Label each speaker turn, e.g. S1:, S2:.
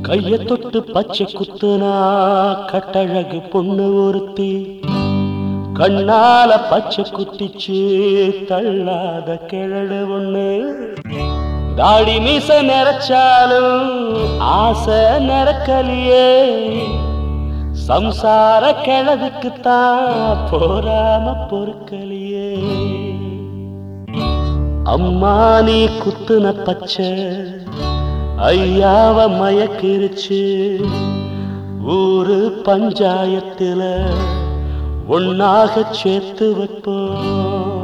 S1: கைய தொட்டு பச்சை குத்துனா கட்டழகு பொண்ணு ஒருத்தி கண்ணால பச்சை குத்திச்சு தள்ளாத கிழடு ஒண்ணு தாடி மீச நிறைச்சாலும் ஆசை நிறக்கலியே சம்சார கிழதுக்குத்தான் போராம பொறுக்கலியே அம்மா நீ குத்துன பச்சை ஐயாவ மயக்கிருச்சு ஊரு பஞ்சாயத்துல ஒன்னாக சேர்த்து வைப்போம்